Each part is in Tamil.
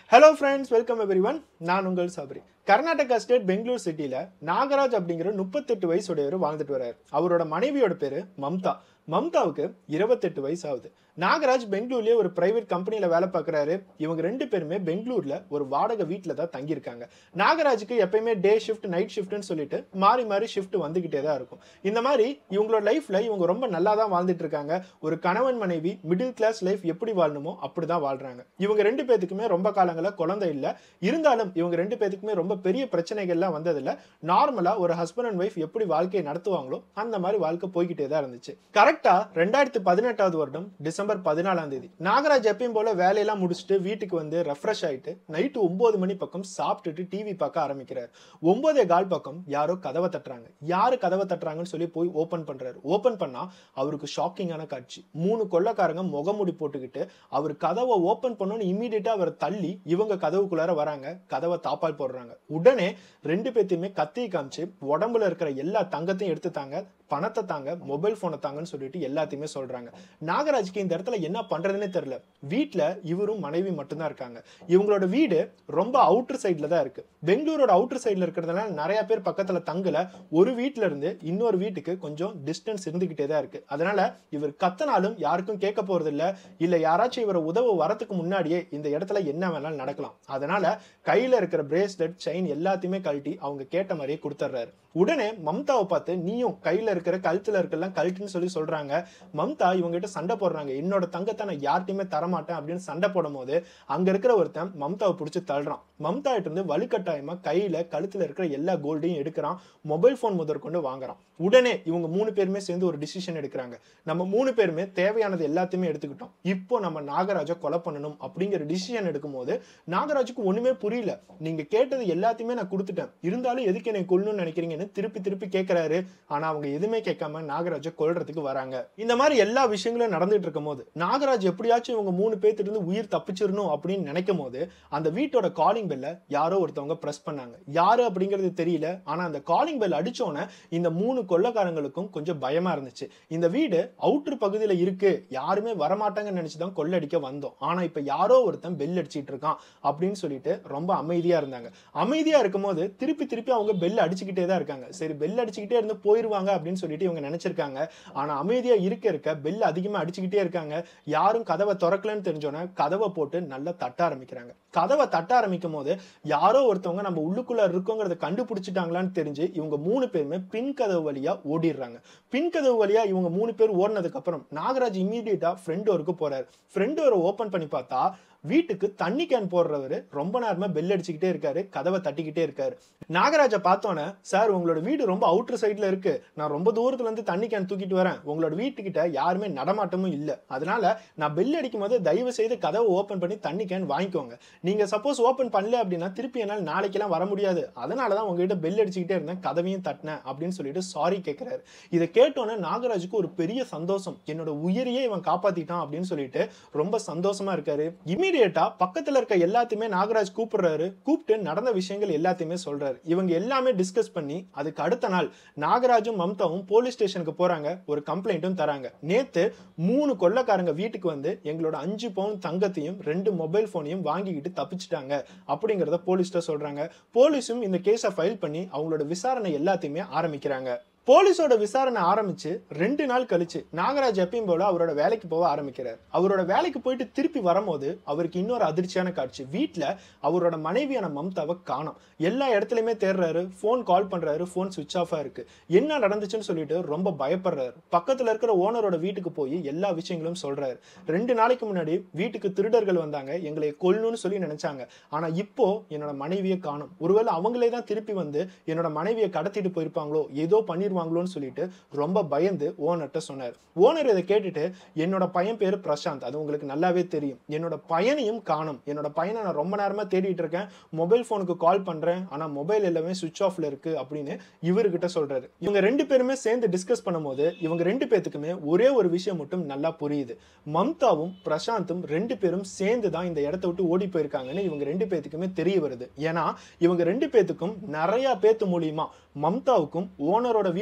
hello friends welcome everyone நான் உங்கள் சபரி கர்நாடகா ஸ்டேட் பெங்களூர் சிட்டியில் நாகராஜ் அப்படிங்கிற முப்பத்தெட்டு வயசுடையவர் வாழ்ந்துட்டு வர்றாரு அவரோட மனைவியோட பேரு மம்தா மம்தாவுக்கு இருபத்தெட்டு வயசு ஆகுது நாகராஜ் பெங்களூர்லயே ஒரு பிரைவேட் கம்பெனில வேலை பார்க்குறாரு இவங்க ரெண்டு பேருமே பெங்களூர்ல ஒரு வாடகை வீட்டில் தான் தங்கியிருக்காங்க நாகராஜுக்கு எப்பயுமே டே ஷிஃப்ட் நைட் ஷிஃப்ட்னு சொல்லிட்டு மாறி மாறி ஷிஃப்ட் வந்துகிட்டே தான் இருக்கும் இந்த மாதிரி இவங்களோட லைஃப்ல இவங்க ரொம்ப நல்லா தான் வாழ்ந்துட்டு இருக்காங்க ஒரு கணவன் மனைவி மிடில் கிளாஸ் லைஃப் எப்படி வாழணுமோ அப்படிதான் வாழ்றாங்க இவங்க ரெண்டு பேத்துக்குமே ரொம்ப காலங்களா குழந்தை இல்லை இருந்தாலும் இவங்க ரெண்டு பேத்துக்குமே ரொம்ப பெரிய பிரச்சனைகள்லாம் வந்ததில்ல நார்மலா ஒரு ஹஸ்பண்ட் அண்ட் ஒய்ஃப் எப்படி வாழ்க்கையை நடத்துவாங்களோ அந்த மாதிரி வாழ்க்கை போய்கிட்டே தான் இருந்துச்சு கரெக்டா ரெண்டாயிரத்தி பதினெட்டாவது வருடம் டிசம்பர் பதினாலாம் தேதி நாகராஜ் எப்பயும் போல வேலையெல்லாம் முடிச்சுட்டு வீட்டுக்கு வந்து ரெஃப்ரெஷ் ஆயிட்டு நைட்டு ஒன்பது மணி பக்கம் சாப்பிட்டுட்டு டிவி பார்க்க ஆரம்பிக்கிறார் ஒன்பதே கால் பக்கம் யாரோ கதவை தட்டுறாங்க யாரு கதவை தட்டுறாங்கன்னு சொல்லி போய் ஓபன் பண்றாரு ஓபன் பண்ணா அவருக்கு ஷாக்கிங்கான காட்சி மூணு கொள்ளக்காரங்க முகமுடி போட்டுக்கிட்டு அவர் கதவை ஓபன் பண்ணோன்னு இமீடியட்டா அவர் தள்ளி இவங்க கதவுக்குள்ளார வராங்க கதவை தாப்பால் போடுறாங்க உடனே ரெண்டு பேத்தையுமே கத்தி காமிச்சு உடம்புல இருக்கிற எல்லா தங்கத்தையும் எடுத்து தாங்க பணத்தை தாங்க மொபைல் போனை தாங்கன்னு சொல்லிட்டு எல்லாத்தையுமே சொல்றாங்க நாகராஜ்க்கு இந்த இடத்துல என்ன பண்றதுன்னே தெரியல வீட்ல இவரும் மனைவி மட்டும்தான் இருக்காங்க இவங்களோட வீடு ரொம்ப அவுட்டர் சைட்ல தான் இருக்கு பெங்களூரோட அவுட்டர் சைட்ல இருக்கிறதுனால நிறைய பேர் பக்கத்துல தங்கல ஒரு வீட்ல இருந்து இன்னொரு வீட்டுக்கு கொஞ்சம் டிஸ்டன்ஸ் இருந்துகிட்டே தான் இருக்கு அதனால இவர் கத்தனாலும் யாருக்கும் கேட்க போறது இல்ல இல்ல யாராச்சும் இவரை உதவ வரதுக்கு முன்னாடியே இந்த இடத்துல என்ன வேணாலும் நடக்கலாம் அதனால கையில இருக்கிற பிரேஸ்லெட் செயின் எல்லாத்தையுமே கழட்டி அவங்க கேட்ட மாதிரியே கொடுத்துட்றாரு உடனே மம்தாவை பார்த்து நீயும் கையில இருக்கிற கழுத்துல இருக்கலாம் கழட்டுன்னு சொல்லி சொல்றாங்க மம்தா இவங்க கிட்ட சண்டை போடுறாங்க என்னோட தங்கத்தை நான் யார்ட்டையுமே தரமாட்டேன் அப்படின்னு சண்டை போடும் போது அங்க இருக்கிற ஒருத்தன் மம்தாவை பிடிச்சி தள்ளுறான் மம்தா கிட்ட இருந்து வலுக்கட்டாயமா கையில கழுத்துல இருக்கிற எல்லா கோல்டையும் எடுக்கிறான் மொபைல் போன் முதற்கொண்டு வாங்குறான் உடனே இவங்க மூணு பேருமே சேர்ந்து ஒரு டிசிஷன் எடுக்கிறாங்க நம்ம மூணு பேருமே தேவையானது எல்லாத்தையுமே எடுத்துக்கிட்டோம் இப்போ நம்ம நாகராஜை கொலை பண்ணணும் அப்படிங்கிற டிசிஷன் எடுக்கும்போது நாகராஜுக்கு ஒண்ணுமே புரியல நீங்க கேட்டது எல்லாத்தையுமே நான் கொடுத்துட்டேன் இருந்தாலும் எதுக்கு என்னை கொல்லணும்னு நினைக்கிறீங்கன்னு திருப்பி திருப்பி கேட்கிறாரு ஆனா அவங்க எதுவுமே கேட்காம நாகராஜை கொல்றதுக்கு வராங்க இந்த மாதிரி எல்லா விஷயங்களும் நடந்துட்டு இருக்கும் போது நாகராஜ் எப்படியாச்சும் இவங்க மூணு பேர்த்திட்டு இருந்து உயிர் தப்பிச்சிடணும் அப்படின்னு நினைக்கும் போது அந்த வீட்டோட காலிங் பெல்ல யாரோ ஒருத்தவங்க பிரஸ் பண்ணாங்க யாரு அப்படிங்கிறது தெரியல ஆனா அந்த காலிங் பெல் அடிச்சோன்னே இந்த மூணு கொள்ளக்காரங்களுக்கும் கொஞ்சம் பயமா இருந்துச்சு இந்த வீடு அவுட்டர் பகுதியில இருக்கு யாருமே வரமாட்டாங்கன்னு நினைச்சுதான் கொள்ளடிக்க வந்தோம் ஆனா இப்ப யாரோ ஒருத்தன் பெல் அடிச்சிட்டு இருக்கான் அப்படின்னு சொல்லிட்டு ரொம்ப அமைதியா இருந்தாங்க அமைதியா இருக்கும்போது திருப்பி திருப்பி அவங்க பெல் அடிச்சுக்கிட்டே தான் இருக்காங்க சரி பெல் அடிச்சுக்கிட்டே இருந்து போயிருவாங்க அப்படின்னு சொல்லிட்டு இவங்க நினைச்சிருக்காங்க ஆனா அமைதியா இருக்க இருக்க பெல் அதிகமா அடிச்சுக்கிட்டே இருக்காங்க யாரும் கதவை திறக்கலன்னு தெரிஞ்சோன்னே கதவை போட்டு நல்லா தட்ட ஆரம்பிக்கிறாங்க கதவை தட்ட ஆரம்பிக்கும் போது யாரோ ஒருத்தவங்க நம்ம உள்ளுக்குள்ள இருக்கோங்கிறத கண்டுபிடிச்சிட்டாங்களான்னு தெரிஞ்சு இவங்க மூணு பேருமே பின் கதவு வழியா ஓடிடுறாங்க பின் கதவு வழியா இவங்க மூணு பேர் ஓடினதுக்கு அப்புறம் நாகராஜ் இமீடியட்டா ஃப்ரெண்ட் டோருக்கு போறாரு ஃப்ரெண்ட் டோரை ஓபன் பண்ணி பார்த்தா வீட்டுக்கு தண்ணி கேன் போடுறவரு ரொம்ப நேரமா பெல் அடிச்சுக்கிட்டே இருக்காரு கதவை தட்டிக்கிட்டே இருக்காரு நாகராஜை பார்த்தோன்னே சார் உங்களோட வீடு ரொம்ப அவுட்டர் சைட்ல இருக்கு நான் ரொம்ப தூரத்துல இருந்து தண்ணி கேன் தூக்கிட்டு வரேன் உங்களோட வீட்டுக்கிட்ட யாருமே நடமாட்டமும் இல்ல அதனால நான் பெல் அடிக்கும் போது தயவு செய்து கதவை ஓபன் பண்ணி தண்ணி கேன் வாங்கிக்கோங்க நீங்க சப்போஸ் ஓபன் பண்ணல அப்படின்னா திருப்பி என்னால் நாளைக்கெல்லாம் வர முடியாது அதனாலதான் உங்ககிட்ட பெல் அடிச்சுக்கிட்டே இருந்தேன் கதவையும் தட்டினேன் அப்படின்னு சொல்லிட்டு சாரி கேட்கிறாரு இதை கேட்டோன்னே நாகராஜுக்கு ஒரு பெரிய சந்தோஷம் என்னோட உயிரையே இவன் காப்பாத்திட்டான் அப்படின்னு சொல்லிட்டு ரொம்ப சந்தோஷமா இருக்காரு இமீடியட்டா பக்கத்துல இருக்க எல்லாத்தையுமே நாகராஜ் கூப்பிடுறாரு கூப்பிட்டு நடந்த விஷயங்கள் எல்லாத்தையுமே சொல்றாரு இவங்க எல்லாமே டிஸ்கஸ் பண்ணி அதுக்கு அடுத்த நாள் நாகராஜும் மம்தாவும் போலீஸ் ஸ்டேஷனுக்கு போறாங்க ஒரு கம்ப்ளைண்ட்டும் தராங்க நேத்து மூணு கொள்ளக்காரங்க வீட்டுக்கு வந்து எங்களோட அஞ்சு பவுன் தங்கத்தையும் ரெண்டு மொபைல் போனையும் வாங்கிக்கிட்டு தப்பிச்சிட்டாங்க அப்படிங்கறத போலீஸ்ட சொல்றாங்க போலீஸும் இந்த கேஸை ஃபைல் பண்ணி அவங்களோட விசாரணை எல்லாத்தையுமே ஆரம்பிக்கிறாங்க போலீஸோட விசாரணை ஆரம்பிச்சு ரெண்டு நாள் கழிச்சு நாகராஜ் எப்பயும் போல அவரோட வேலைக்கு போக ஆரம்பிக்கிறார் அவரோட வேலைக்கு போயிட்டு திருப்பி வரும்போது அவருக்கு இன்னொரு அதிர்ச்சியான காட்சி வீட்டில் அவரோட மனைவியான மம்தாவை காணோம் எல்லா இடத்துலையுமே தேடுறாரு ஃபோன் கால் பண்றாரு ஃபோன் சுவிச் ஆஃபா இருக்கு என்ன நடந்துச்சுன்னு சொல்லிட்டு ரொம்ப பயப்படுறாரு பக்கத்துல இருக்கிற ஓனரோட வீட்டுக்கு போய் எல்லா விஷயங்களும் சொல்றாரு ரெண்டு நாளைக்கு முன்னாடி வீட்டுக்கு திருடர்கள் வந்தாங்க எங்களை கொல்லணும்னு சொல்லி நினைச்சாங்க ஆனா இப்போ என்னோட மனைவியை காணும் ஒருவேளை அவங்களே தான் திருப்பி வந்து என்னோட மனைவியை கடத்திட்டு போயிருப்பாங்களோ ஏதோ பண்ணிரு பண்ணிடுவாங்களோன்னு சொல்லிட்டு ரொம்ப பயந்து ஓனர்கிட்ட சொன்னார் ஓனர் இதை கேட்டுட்டு என்னோட பையன் பேரு பிரசாந்த் அது உங்களுக்கு நல்லாவே தெரியும் என்னோட பையனையும் காணும் என்னோட பையனை நான் ரொம்ப நேரமா தேடிட்டு இருக்கேன் மொபைல் போனுக்கு கால் பண்றேன் ஆனா மொபைல் எல்லாமே சுவிச் ஆஃப்ல இருக்கு அப்படின்னு இவர்கிட்ட சொல்றாரு இவங்க ரெண்டு பேருமே சேர்ந்து டிஸ்கஸ் பண்ணும்போது இவங்க ரெண்டு பேத்துக்குமே ஒரே ஒரு விஷயம் மட்டும் நல்லா புரியுது மம்தாவும் பிரசாந்தும் ரெண்டு பேரும் சேர்ந்து தான் இந்த இடத்த விட்டு ஓடி போயிருக்காங்கன்னு இவங்க ரெண்டு பேத்துக்குமே தெரிய வருது ஏன்னா இவங்க ரெண்டு பேத்துக்கும் நிறைய பேத்து மூலியமா மம்தாவுக்கும் ஓனரோட வீட்டு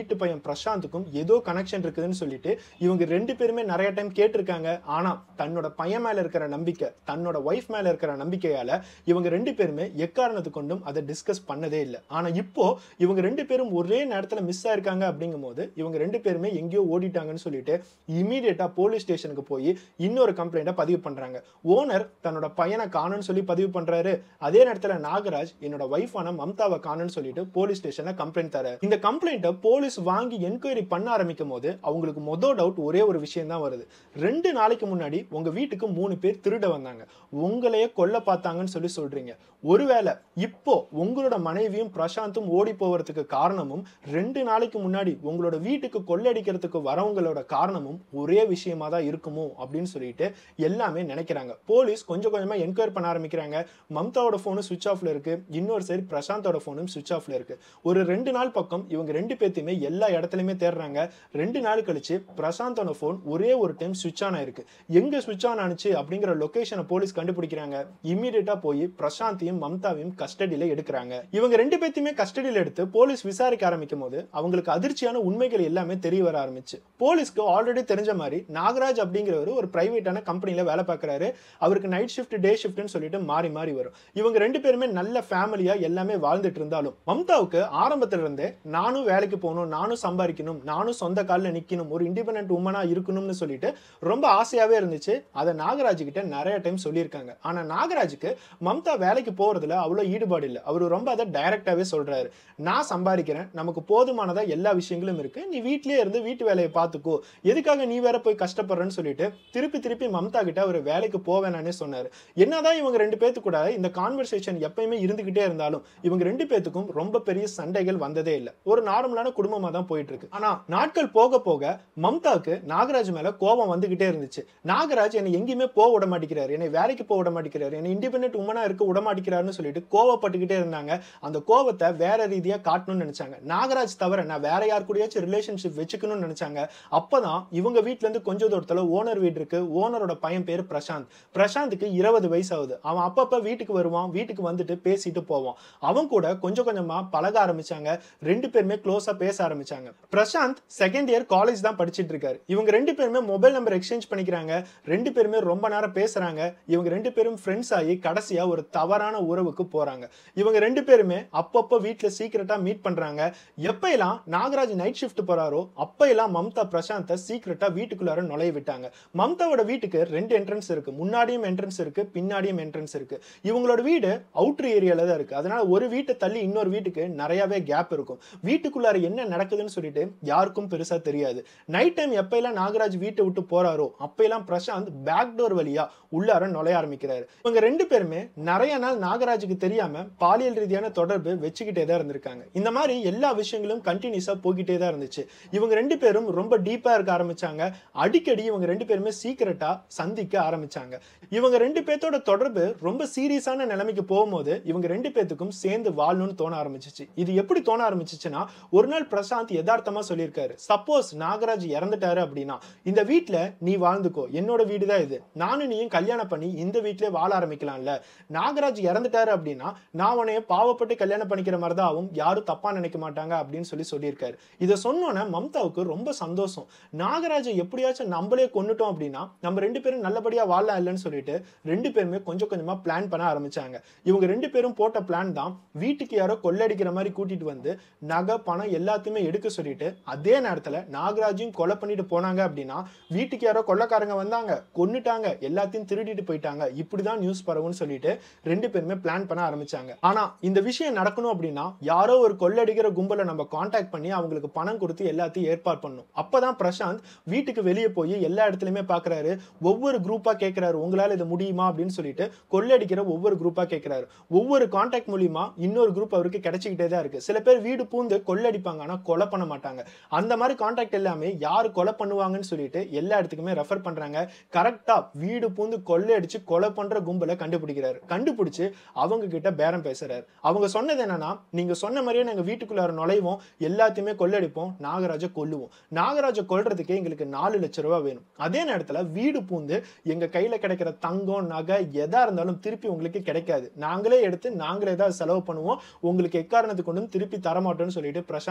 வீட்டு பையன் பிரசாந்துக்கும் ஏதோ கனெக்ஷன் இருக்குதுன்னு சொல்லிட்டு இவங்க ரெண்டு பேருமே நிறைய டைம் கேட்டிருக்காங்க ஆனா தன்னோட பையன் மேல இருக்கிற நம்பிக்கை தன்னோட ஒய்ஃப் மேல இருக்கிற நம்பிக்கையால இவங்க ரெண்டு பேருமே எக்காரணத்து கொண்டும் அதை டிஸ்கஸ் பண்ணதே இல்லை ஆனா இப்போ இவங்க ரெண்டு பேரும் ஒரே நேரத்துல மிஸ் ஆயிருக்காங்க அப்படிங்கும் போது இவங்க ரெண்டு பேருமே எங்கேயோ ஓடிட்டாங்கன்னு சொல்லிட்டு இமீடியட்டா போலீஸ் ஸ்டேஷனுக்கு போய் இன்னொரு கம்ப்ளைண்ட்டை பதிவு பண்றாங்க ஓனர் தன்னோட பையனை காணும்னு சொல்லி பதிவு பண்றாரு அதே நேரத்துல நாகராஜ் என்னோட ஒய்ஃபான மம்தாவை காணும்னு சொல்லிட்டு போலீஸ் ஸ்டேஷன்ல கம்ப்ளைண்ட் தர இந்த கம்ப்ளைண்ட்டை போலீஸ் வாங்கி என்கொயரி பண்ண ஆரம்பிக்கும் போது அவங்களுக்கு மொதல் டவுட் ஒரே ஒரு விஷயம் தான் வருது ரெண்டு நாளைக்கு முன்னாடி உங்க வீட்டுக்கு மூணு பேர் திருட வந்தாங்க உங்களையே கொல்ல பார்த்தாங்கன்னு சொல்லி சொல்றீங்க ஒருவேளை இப்போ உங்களோட மனைவியும் பிரசாந்தும் ஓடி போவதுக்கு காரணமும் ரெண்டு நாளைக்கு முன்னாடி உங்களோட வீட்டுக்கு கொள்ளடிக்கிறதுக்கு வரவங்களோட காரணமும் ஒரே விஷயமா தான் இருக்குமோ அப்படின்னு சொல்லிட்டு எல்லாமே நினைக்கிறாங்க போலீஸ் கொஞ்சம் கொஞ்சமா என்கொயர் பண்ண ஆரம்பிக்கிறாங்க மம்தாவோட போனும் சுவிச் ஆஃப்ல இருக்கு இன்னொரு சைடு பிரசாந்தோட போனும் சுவிச் ஆஃப்ல இருக்கு ஒரு ரெண்டு நாள் பக்கம் இவங்க ரெண்டு பேர்த்தையுமே எல்லா இடத்துலயுமே தேடுறாங்க ரெண்டு நாள் கழிச்சு பிரசாந்தோட போன் ஒரே ஒரு டைம் சுவிச் ஆன் ஆயிருக்கு எங்க சுவிச் ஆன் ஆனிச்சு அப்படிங்கிற லொகேஷனை போலீஸ் கண்டுபிடிக்கிறாங்க இமீடியட்டா போய் பிரசாந்தையும் மம்தாவையும் கஸ்டடியில எடுக்கிறாங்க இவங்க ரெண்டு பேர்த்தையுமே கஸ்டடியில எடுத்து போலீஸ் விசாரிக்க ஆரம்பிக்கும் போது அவங்களுக்கு அதிர்ச்சியான உண்மைகள் எல்லாமே தெரிய வர ஆரம்பிச்சு போலீஸ்க்கு ஆல்ரெடி தெரிஞ்ச மாதிரி நாகராஜ் அப்படிங்கிறவர் ஒரு பிரைவேட்டான கம்பெனில வேலை பார்க்கறாரு அவருக்கு நைட் ஷிஃப்ட் டே ஷிஃப்ட்னு சொல்லிட்டு மாறி மாறி வரும் இவங்க ரெண்டு பேருமே நல்ல ஃபேமிலியா எல்லாமே வாழ்ந்துட்டு இருந்தாலும் மம்தாவுக்கு ஆரம்பத்துல இருந்தே நானும் வேலைக்கு போகணும் நானும் சம்பாதிக்கணும் நானும் சொந்த காலில் நிக்கணும் ஒரு இண்டிபெண்டன்ட் உமனா இருக்கணும்னு சொல்லிட்டு ரொம்ப ஆசையாவே இருந்துச்சு அதை நாகராஜ் கிட்ட நிறைய டைம் சொல்லியிருக்காங்க ஆனா நாகராஜுக்கு மம்தா வேலைக்கு போறதுல அவ்வளவு ஈடுபாடு இல்லை அவர் ரொம்ப அதை டைரக்டாவே சொல்றாரு நான் சம்பாதிக்கிறேன் நமக்கு போதுமானதா எல்லா விஷயங்களும் இருக்கு நீ வீட்லயே இருந்து வீட்டு வேலையை பார்த்துக்கோ எதுக்காக நீ வேற போய் கஷ்டப்படுறன்னு சொல்லிட்டு திருப்பி திருப்பி மம்தா கிட்ட அவர் வேலைக்கு போவேனானே சொன்னாரு என்னதான் இவங்க ரெண்டு பேத்து கூட இந்த கான்வர்சேஷன் எப்பயுமே இருந்துகிட்டே இருந்தாலும் இவங்க ரெண்டு பேத்துக்கும் ரொம்ப பெரிய சண்டைகள் வந்ததே இல்லை ஒரு நார்மலான குடும்பமா தான் போயிட்டு இருக்கு ஆனா நாட்கள் போக போக மம்தாக்கு நாகராஜ் மேல கோபம் வந்துகிட்டே இருந்துச்சு நாகராஜ் என்னை எங்கேயுமே போக விட மாட்டேங்கிறாரு என்னை வேலைக்கு போக விட மாட்டேங்கிறாரு என்னை இண்டிபெண்டன்ட் உமனா இருக்க விட மாட்டேங்கிறாருன்னு சொல்லிட்டு கோவப்பட்டுக்கிட்டே இருந்தாங்க அந்த கோவத்தை வேற ரீதியா காட்டணும்னு நினைச்சாங்க நாகராஜ் தவிர நான் வேற யார் கூடயாச்சும் ரிலேஷன்ஷிப் வச்சுக்கணும்னு நினைச்சாங்க அப்பதான் இவங்க வீட்ல இருந்து கொஞ்ச தூரத்துல ஓனர் வீடு இருக்கு ஓனரோட பையன் பேரு பிரசாந்த் பிரசாந்துக்கு இருபது வயசு ஆகுது அவன் அப்பப்ப வீட்டுக்கு வருவான் வீட்டுக்கு வந்துட்டு பேசிட்டு போவான் அவன் கூட கொஞ்சம் கொஞ்சமா பழக ஆரம்பிச்சாங்க ரெண்டு பேருமே க்ளோஸா பேச ஆரம்பிச்சாங்க பிரசாந்த் செகண்ட் இயர் காலேஜ் தான் படிச்சிட்டு இருக்காரு இவங்க ரெண்டு பேருமே மொபைல் நம்பர் எக்ஸ்சேஞ்ச் பண்ணிக்கிறாங்க ரெண்டு பேருமே ரொம்ப நேரம் பேசுறாங்க இவங்க ரெண்டு பேரும் ஃப்ரெண்ட்ஸ் ஆகி கடைசியா ஒரு தவறான உறவுக்கு போறாங்க இவங்க ரெண்டு பேருமே அப்பப்போ வீட்ல சீக்கிரட்டா மீட் பண்றாங்க எப்ப எல்லாம் நாகராஜ் நைட் ஷிஃப்ட் போறாரோ அப்ப எல்லாம் மம்தா பிரசாந்த சீக்கிரட்டா வீட்டுக்குள்ளார நுழைய விட்டாங்க மம்தாவோட வீட்டுக்கு ரெண்டு என்ட்ரன்ஸ் இருக்கு முன்னாடியும் என்ட்ரன்ஸ் இருக்கு பின்னாடியும் என்ட்ரன்ஸ் இருக்கு இவங்களோட வீடு அவுட்டர் ஏரியால தான் இருக்கு அதனால ஒரு வீட்டை தள்ளி இன்னொரு வீட்டுக்கு நிறையவே கேப் இருக்கும் வீட்டுக்குள்ளார என்ன நடக்குதுன்னு சொல்லிட்டு யாருக்கும் பெருசா தெரியாது நைட் டைம் எப்பெல்லாம் நாகராஜ் வீட்டை விட்டு போறாரோ அப்பெல்லாம் பிரசாந்த் பேக் டோர் வழியா உள்ளார நுழைய ஆரம்பிக்கிறாரு இவங்க ரெண்டு பேருமே நிறைய நாள் நாகராஜுக்கு தெரியாம பாலியல் ரீதியான தொடர்பு வச்சுக்கிட்டே தான் இருந்திருக்காங்க இந்த மாதிரி எல்லா விஷயங்களும் கண்டினியூஸா போய்கிட்டே தான் இருந்துச்சு இவங்க ரெண்டு பேரும் ரொம்ப டீப்பா இருக்க ஆரம்பிச்சாங்க அடிக்கடி இவங்க ரெண்டு பேருமே சீக்கிரட்டா சந்திக்க ஆரம்பிச்சாங்க இவங்க ரெண்டு பேர்த்தோட தொடர்பு ரொம்ப சீரியஸான நிலைமைக்கு போகும்போது இவங்க ரெண்டு பேத்துக்கும் சேர்ந்து வாழணும்னு தோண ஆரம்பிச்சிச்சு இது எப்படி தோண ஆரம்பிச்சிச்சுன்னா ஒரு நாள் பிரசாந்த் யதார்த்தமா சொல்லியிருக்காரு சப்போஸ் நாகராஜ் இறந்துட்டாரு அப்படின்னா இந்த வீட்ல நீ வாழ்ந்துக்கோ என்னோட வீடு தான் இது நானும் நீயும் கல்யாணம் பண்ணி இந்த வீட்லயே வாழ ஆரம்பிக்கலாம்ல நாகராஜ் இறந்துட்டாரு அப்படின்னா நான் உன்னைய பாவப்பட்டு கல்யாணம் பண்ணிக்கிற மாதிரி தான் ஆகும் யாரும் தப்பா நினைக்க மாட்டாங்க அப்படின்னு சொல்லி சொல்லியிருக்காரு இதை சொன்னோன்னே மம்தாவுக்கு ரொம்ப சந்தோஷம் நாகராஜை எப்படியாச்சும் நம்மளே கொண்டுட்டோம் அப்படின்னா நம்ம ரெண்டு பேரும் நல்லபடியா வாழலாம் இல்லைன்னு சொல்லிட்டு ரெண்டு பேருமே கொஞ்சம் கொஞ்சமா பிளான் பண்ண ஆரம்பிச்சாங்க இவங்க ரெண்டு பேரும் போட்ட பிளான் தான் வீட்டுக்கு யாரோ கொள்ளடிக்கிற மாதிரி கூட்டிட்டு வந்து நகை பணம் எல்லாத்தையுமே எடுக்க சொல்லிட்டு அதே நேரத்துல நாகராஜையும் கொலை பண்ணிட்டு போனாங்க அப்படின்னா வீட்டுக்கு யாரோ கொள்ளக்காரங்க வந்தாங்க கொன்னுட்டாங்க எல்லாத்தையும் திருடிட்டு போயிட்டாங்க இப்படிதான் நியூஸ் பரவும்னு சொல்லிட்டு ரெண்டு பேருமே பிளான் பண்ண ஆரம்பிச்சாங்க ஆனா இந்த விஷயம் நடக்கணும் அப்படின்னா யாரோ ஒரு கொள்ளடிக்கிற கும்பலை நம்ம காண்டாக்ட் பண்ணி அவங்களுக்கு பணம் கொடுத்து எல்லாத்தையும் ஏற்பாடு பண்ணணும் அப்பதான் பிரசாந்த் வீட்டுக்கு வெளியே போய் எல்லா இடத்துலயுமே பாக்குறாரு ஒவ்வொரு குரூப்பா கேட்கிறாரு உங்களால இது முடியுமா அப்படின்னு சொல்லிட்டு கொள்ளடிக்கிற ஒவ்வொரு குரூப்பா கேட்கிறாரு ஒவ்வொரு காண்டாக்ட் மூலியமா இன்னொரு குரூப் அவருக்கு கிடைச்சிக்கிட்டே தான் இருக்கு சில பேர் வீடு பூந்து கொள்ளடிப்பாங்க ஆனா கொலை பண்ண மாட்டாங்க அந்த மாதிரி காண்டாக்ட் எல்லாமே யாரு கொலை பண்ணுவாங்கன்னு சொல்லிட்டு எல்லா இடத்துக்குமே ரெஃபர் பண்றாங்க கரெக்டா வீடு பூந்து கொள்ளையடிச்சு கொலை பண்ற கும்பலை கண்டுபிடிக்கிறாரு கண்டுபிடிச்சு அவங்க கிட்ட பேரம் பேசுறாரு அவங்க சொன்னது என்னன்னா நீங்க சொன்ன மாதிரியே நாங்க வீட்டுக்குள்ளார நுழைவோம் எல்லாத்தையுமே கொள்ளடிப்போம் நாகராஜ கொல்லுவோம் நாகராஜ கொல்றதுக்கே எங்களுக்கு நாலு லட்சம் ரூபாய் வேணும் அதே நேரத்துல வீடு பூந்து எங்க கையில கிடைக்கிற தங்கம் நகை எதா இருந்தாலும் திருப்பி உங்களுக்கு கிடைக்காது நாங்களே எடுத்து நாங்களே தான் செலவு பண்ணுவோம் உங்களுக்கு எக்காரணத்துக்கு கொண்டு வந்து திருப்பி தரமாட்டோம்னு சொல்லிட்டு பிரசாந்த் கிட்ட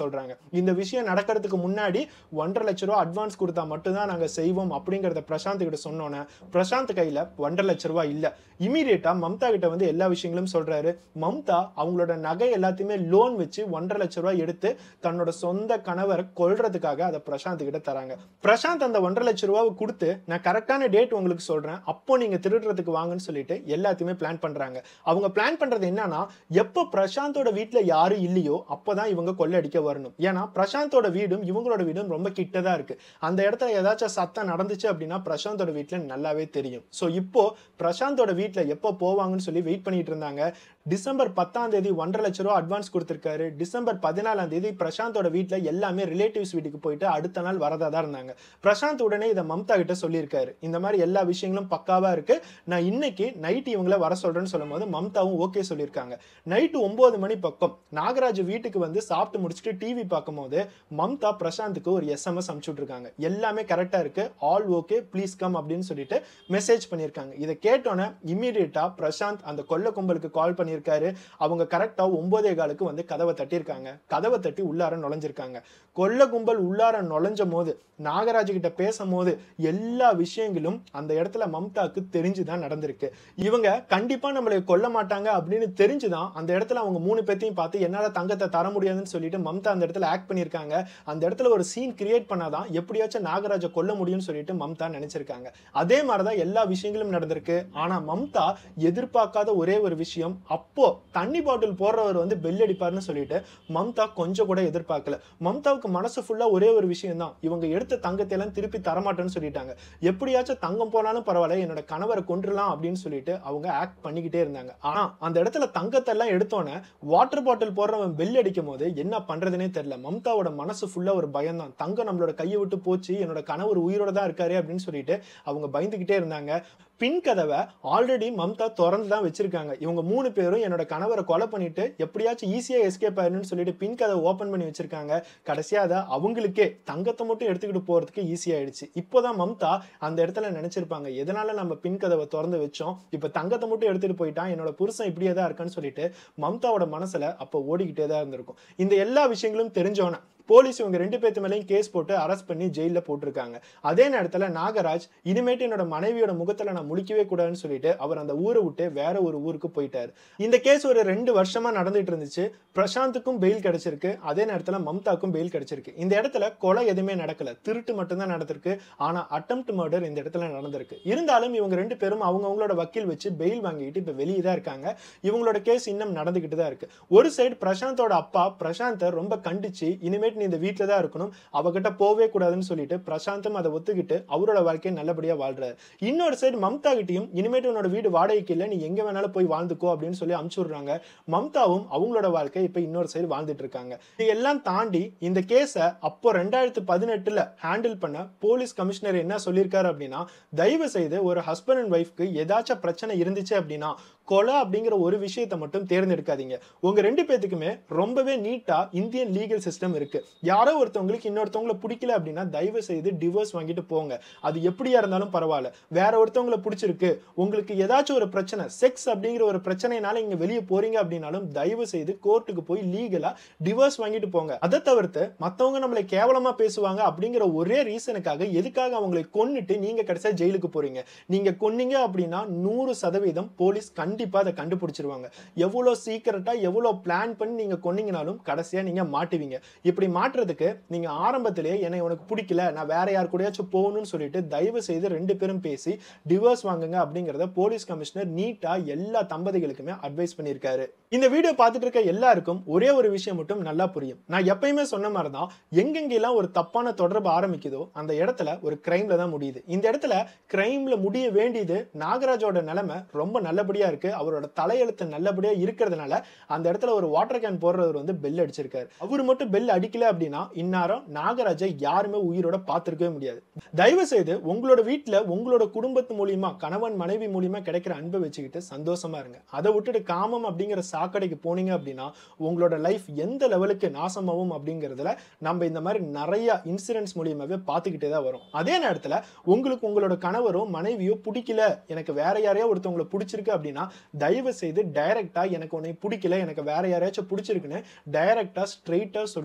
சொல்றாங்க இந்த விஷயம் நடக்கிறதுக்கு முன்னாடி ஒன்றரை லட்ச ரூபா அட்வான்ஸ் கொடுத்தா மட்டும்தான் நாங்க செய்வோம் அப்படிங்கறத பிரசாந்த் கிட்ட சொன்னோன்னே பிரசாந்த் கையில ஒன்றரை லட்ச ரூபா இல்ல இமீடியட்டா மம்தா கிட்ட வந்து எல்லா விஷயங்களும் சொல்றாரு மம்தா அவங்களோட நகை எல்லாத்தையுமே லோன் வச்சு ஒன்றரை லட்ச ரூபாய் எடுத்து தன்னோட சொந்த கணவரை கொல்றதுக்காக அதை பிரசாந்த் கிட்ட தராங்க பிரசாந்த் அந்த ஒன்றரை லட்ச ரூபாவை கொடுத்து நான் கரெக்டான டேட் உங்களுக்கு சொல்றேன் அப்போ நீங்க திருடுறதுக்கு வாங்கன்னு சொல்லிட்டு எல்லாத்தையுமே பிளான் பண்றாங்க அவங்க பிளான் பண்றது என்னன்னா எப்போ பிரசாந்தோட வீட்ல யாரும் இல்லையோ அப்பதான் இவங்க கொள்ளடிக்க வரணும் ஏன்னா பிரசாந்தோட வீடும் இவங்களோட வீடும் ரொம்ப கிட்டதா இருக்கு அந்த இடத்துல ஏதாச்சும் சத்தம் நடந்துச்சு அப்படின்னா பிரசாந்தோட வீட்ல நல்லாவே தெரியும் ஸோ இப்போ பிரசாந்தோட வீட்ல எப்போ போவாங்கன்னு சொல்லி வெயிட் பண்ணிட்டு இருந்தாங்க டிசம்பர் பத்தாம் தேதி ஒன்றரை லட்ச ரூபா அட்வான்ஸ் கொடுத்திருக்காரு டிசம்பர் பதினாலாம் தேதி பிரசாந்தோட வீட்ல எல்லாமே ரிலேட்டிவ்ஸ் வீட்டுக்கு போயிட்டு அடுத்த நாள் வரதா தான் இருந்தாங்க பிரசாந்த் உடனே இதை மம்தா கிட்ட சொல்லியிருக்காரு இந்த மாதிரி எல்லா விஷயங்களும் பக்காவா இருக்கு நான் இன்னைக்கு நைட் இவங்கள வர சொல்றேன்னு சொல்லும் போது மம்தாவும் ஓகே சொல்லியிருக்காங்க நைட்டு ஒன்பது மணி பக்கம் நாகராஜ் வீட்டுக்கு வந்து சாப்பிட்டு முடிச்சுட்டு டிவி பார்க்கும்போது மம்தா பிரசாந்துக்கு ஒரு எஸ்எம்எஸ் அனுப்பிச்சுட்ருக்காங்க எல்லாமே கரெக்டா இருக்கு ஆல் ஓகே ப்ளீஸ் கம் அப்படின்னு சொல்லிட்டு மெசேஜ் பண்ணியிருக்காங்க இதை கேட்டோன்னே இம்மீடியட்டா பிரசாந்த் அந்த கொல்ல கும்பலுக்கு கால் பண்ணியிருக்காரு அவங்க கரெக்டா ஒன்பதே காலுக்கு வந்து கதவை தட்டியிருக்காங்க கதவை தட்டி உள்ளார நுழைஞ்சிருக்காங்க கொல்ல கும்பல் உள்ளார நுழைஞ்ச போது நாகராஜ் கிட்ட பேசும்போது எல்லா விஷயங்களும் அந்த இடத்துல மம்தாக்கு தெரிஞ்சுதான் நடந்திருக்கு இவங்க கண்டிப்பா நம்மளை கொல்ல மாட்டாங்க அப்படின்னு தெரிஞ்சுதான் அந்த இடத்துல அவங்க மூணு பேத்தையும் பார்த்து என்னால தங்கத்தை தர முடியாதுன்னு சொல்லிட்டு மம்தா அந்த இடத்துல ஆக்ட் பண்ணியிருக்காங்க அந்த இடத்துல ஒரு சீன் கிரியேட் பண்ணாதான் எப்படியாச்சும் நாகராஜை கொல்ல முடியும்னு சொல்லிட்டு மம்தா நினைச்சிருக்காங்க அதே மாதிரிதான் எல்லா விஷயங்களும் நடந்திருக்கு ஆனா மம்தா எதிர்பார்க்காத ஒரே ஒரு விஷயம் அப்போ தண்ணி பாட்டில் போடுறவர் வந்து பெல் அடிப்பாருன்னு சொல்லிட்டு மம்தா கொஞ்சம் கூட எதிர்பார்க்கல மம்தாவுக்கு மனசு ஃபுல்லா ஒரே ஒரு விஷயம் தான் இவங்க எடுத்த தங்கத்தை எல்லாம் திருப்பி தரமாட்டேன்னு சொல்லிட்டாங்க எப்படியாச்சும் தங்கம் போனாலும் பரவாயில்ல என்னோட கணவரை கொண்டுலாம் அப்படின்னு சொல்லிட்டு அவங்க ஆக்ட் பண்ணிக்கிட்டே இருந்தாங்க ஆனா அந்த இடத்துல தங்கத்தை எல்லாம் எடுத்தோன்னே வாட்டர் பாட்டில் போடுறவன் பெல் அடிக்கும் போது என்ன பண்றதுனே தெரியல மம்தாவோட மனசு ஃபுல்லா ஒரு பயம் தான் தங்கம் நம்மளோட கையை விட்டு போச்சு என்னோட கணவர் உயிரோட தான் இருக்காரு அப்படின்னு சொல்லிட்டு அவங்க பயந்துகிட்டே இருந்தாங்க பின் கதவை ஆல்ரெடி மம்தா திறந்து தான் வச்சிருக்காங்க இவங்க மூணு பேரும் என்னோட கணவரை கொலை பண்ணிட்டு எப்படியாச்சும் ஈஸியா எஸ்கேப் ஆயிருன்னு சொல்லிட்டு பின் கதவை ஓபன் பண்ணி வச்சிருக்காங்க கடைசியா அதை அவங்களுக்கே தங்கத்தை மட்டும் எடுத்துக்கிட்டு போறதுக்கு ஈஸி ஆயிடுச்சு இப்போதான் மம்தா அந்த இடத்துல நினைச்சிருப்பாங்க எதனால நம்ம பின் கதவை திறந்து வச்சோம் இப்ப தங்கத்தை மட்டும் எடுத்துட்டு போயிட்டான் என்னோட புருஷன் இப்படியே தான் இருக்கான்னு சொல்லிட்டு மம்தாவோட மனசுல அப்ப ஓடிக்கிட்டே தான் இருந்திருக்கும் இந்த எல்லா விஷயங்களும் தெரிஞ்சோன்னே போலீஸ் இவங்க ரெண்டு பேர்த்து மேலேயும் கேஸ் போட்டு அரெஸ்ட் பண்ணி ஜெயில போட்டிருக்காங்க அதே நேரத்துல நாகராஜ் இனிமேட்டு என்னோட மனைவியோட முகத்துல நான் முழிக்கவே கூடாதுன்னு சொல்லிட்டு அவர் அந்த ஊரை விட்டு வேற ஒரு ஊருக்கு போயிட்டாரு இந்த கேஸ் ஒரு ரெண்டு வருஷமா நடந்துட்டு இருந்துச்சு பிரசாந்துக்கும் பெயில் கிடைச்சிருக்கு அதே நேரத்துல மம்தாக்கும் பெயில் கிடைச்சிருக்கு இந்த இடத்துல கொலை எதுவுமே நடக்கல திருட்டு மட்டும்தான் நடந்திருக்கு ஆனா அட்டம்ப்ட் மர்டர் இந்த இடத்துல நடந்திருக்கு இருந்தாலும் இவங்க ரெண்டு பேரும் அவங்கவுங்களோட வக்கீல் வச்சு பெயில் வாங்கிட்டு இப்ப வெளியே தான் இருக்காங்க இவங்களோட கேஸ் இன்னும் நடந்துகிட்டு தான் இருக்கு ஒரு சைடு பிரசாந்தோட அப்பா பிரசாந்தை ரொம்ப கண்டிச்சு இனிமேட் நீ இந்த வீட்டில் தான் இருக்கணும் அவகிட்ட போவே கூடாதுன்னு சொல்லிட்டு பிரசாந்தும் அதை ஒத்துக்கிட்டு அவரோட வாழ்க்கையை நல்லபடியா வாழ்றாரு இன்னொரு சைடு மம்தா கிட்டயும் இனிமேட்டு உன்னோட வீடு வாடகைக்கு இல்லை நீ எங்க வேணாலும் போய் வாழ்ந்துக்கோ அப்படின்னு சொல்லி அமுச்சு விடுறாங்க மம்தாவும் அவங்களோட வாழ்க்கை இப்ப இன்னொரு சைடு வாழ்ந்துட்டு இருக்காங்க இதெல்லாம் தாண்டி இந்த கேஸை அப்போ ரெண்டாயிரத்து பதினெட்டுல ஹேண்டில் பண்ண போலீஸ் கமிஷனர் என்ன சொல்லியிருக்காரு அப்படின்னா தயவு செய்து ஒரு ஹஸ்பண்ட் அண்ட் ஒய்ஃப்க்கு ஏதாச்சும் பிரச்சனை இருந்துச்சு அப்படின்னா கொலை அப்படிங்கிற ஒரு விஷயத்தை மட்டும் தேர்ந்தெடுக்காதீங்க உங்க ரெண்டு பேத்துக்குமே ரொம்பவே நீட்டா இந்தியன் லீகல் சிஸ்டம் இருக்கு யாரோ ஒருத்தவங்களுக்கு இன்னொருத்தவங்களை பிடிக்கல அப்படின்னா தயவு செய்து டிவோர்ஸ் வாங்கிட்டு போங்க அது எப்படியா இருந்தாலும் பரவாயில்ல வேற ஒருத்தவங்களை பிடிச்சிருக்கு உங்களுக்கு ஏதாச்சும் ஒரு பிரச்சனை செக்ஸ் அப்படிங்கிற ஒரு பிரச்சனைனால இங்க வெளியே போறீங்க அப்படின்னாலும் தயவு செய்து கோர்ட்டுக்கு போய் லீகலா டிவோர்ஸ் வாங்கிட்டு போங்க அதை தவிர்த்து மத்தவங்க நம்மளை கேவலமா பேசுவாங்க அப்படிங்கிற ஒரே ரீசனுக்காக எதுக்காக அவங்களை கொன்னுட்டு நீங்க கடைசியா ஜெயிலுக்கு போறீங்க நீங்க கொன்னீங்க அப்படின்னா நூறு சதவீதம் போலீஸ் கண்டிப்பா அதை கண்டுபிடிச்சிருவாங்க எவ்வளவு சீக்கிரட்டா எவ்வளவு பிளான் பண்ணி நீங்க கொன்னீங்கனாலும் கடைசியா நீங்க மாட்டுவீங்க இப்படி மாட்டுறதுக்கு நீங்க ஆரம்பத்திலேயே என்னை உனக்கு பிடிக்கல நான் வேற யார் கூடயாச்சும் போகணும்னு சொல்லிட்டு தயவு செய்து ரெண்டு பேரும் பேசி டிவோர்ஸ் வாங்குங்க அப்படிங்கறத போலீஸ் கமிஷனர் நீட்டா எல்லா தம்பதிகளுக்குமே அட்வைஸ் பண்ணியிருக்காரு இந்த வீடியோ பார்த்துட்டு இருக்க எல்லாருக்கும் ஒரே ஒரு விஷயம் மட்டும் நல்லா புரியும் நான் எப்பயுமே சொன்ன மாதிரி தான் எங்கெங்கெல்லாம் ஒரு தப்பான தொடர்பு ஆரம்பிக்குதோ அந்த இடத்துல ஒரு கிரைம்ல தான் முடியுது இந்த இடத்துல கிரைம்ல முடிய வேண்டியது நாகராஜோட நிலைமை ரொம்ப நல்லபடியா இருக்கு அவரோட தலையெழுத்து நல்லபடியா இருக்கிறதுனால அந்த இடத்துல ஒரு வாட்டர் கேன் போடுறவர் வந்து பெல் அடிச்சிருக்காரு அவர் மட்டும் பெல் அடிக்கல அப்படின்னா இந்நேரம் நாகராஜை யாருமே உயிரோட பார்த்திருக்கவே முடியாது தயவு செய்து உங்களோட வீட்டுல உங்களோட குடும்பத்து மூலியமா கணவன் மனைவி மூலியமா கிடைக்கிற அன்பை வச்சுக்கிட்டு சந்தோஷமா இருங்க அதை விட்டுட்டு காமம் அப்படிங்கிற சாக்கடைக்கு போனீங்க அப்படின்னா உங்களோட லைஃப் எந்த லெவலுக்கு நாசமாகும் அப்படிங்கிறதுல நம்ம இந்த மாதிரி நிறைய இன்சிடென்ட்ஸ் மூலியமாவே பார்த்துக்கிட்டே தான் வரும் அதே நேரத்துல உங்களுக்கு உங்களோட கணவரோ மனைவியோ பிடிக்கல எனக்கு வேற யாரையோ ஒருத்தவங்களை பிடிச்சிருக்கு அப்படின்னா தயவு செய்து டைரக்டா எனக்கு உன்னை பிடிக்கல எனக்கு வேற யாரையாச்சும் பிடிச்சிருக்குன்னு டைரக்டா ஸ்ட்ரெயிட்டா சொல்லி டிவோர்ஸ்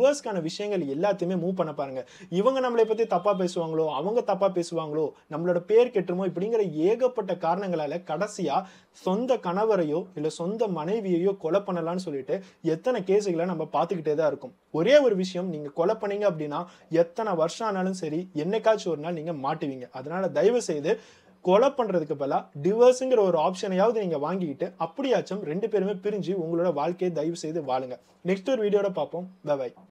டிவோர்ஸ்க்கான விஷயங்கள் எல்லாத்தையுமே மூவ் பண்ண பாருங்க இவங்க நம்மளை பத்தி தப்பா பேசுவாங்களோ அவங்க தப்பா பேசுவாங்களோ நம்மளோட பேர் கெட்டுமோ இப்படிங்கிற ஏகப்பட்ட காரணங்களால கடைசியா சொந்த கணவரையோ இல்ல சொந்த மனைவியையோ கொலை பண்ணலாம்னு சொல்லிட்டு எத்தனை கேஸுகளை நம்ம பார்த்துக்கிட்டே தான் இருக்கும் ஒரே ஒரு விஷயம் நீங்க கொலை பண்ணீங்க அப்படின்னா எத்தனை வருஷம் ஆனாலும் சரி என்னைக்காச்சும் ஒரு நாள் நீங்க மாட்டுவீங்க அதனால தயவு செய்து கொலை பண்றதுக்கு பதிலாக டிவோர்ஸுங்கிற ஒரு ஆப்ஷனையாவது நீங்க வாங்கிக்கிட்டு அப்படியாச்சும் ரெண்டு பேருமே பிரிஞ்சு உங்களோட வாழ்க்கையை தயவு செய்து வாழுங்க நெக்ஸ்ட் ஒரு வீடியோட பார்ப்போம் பை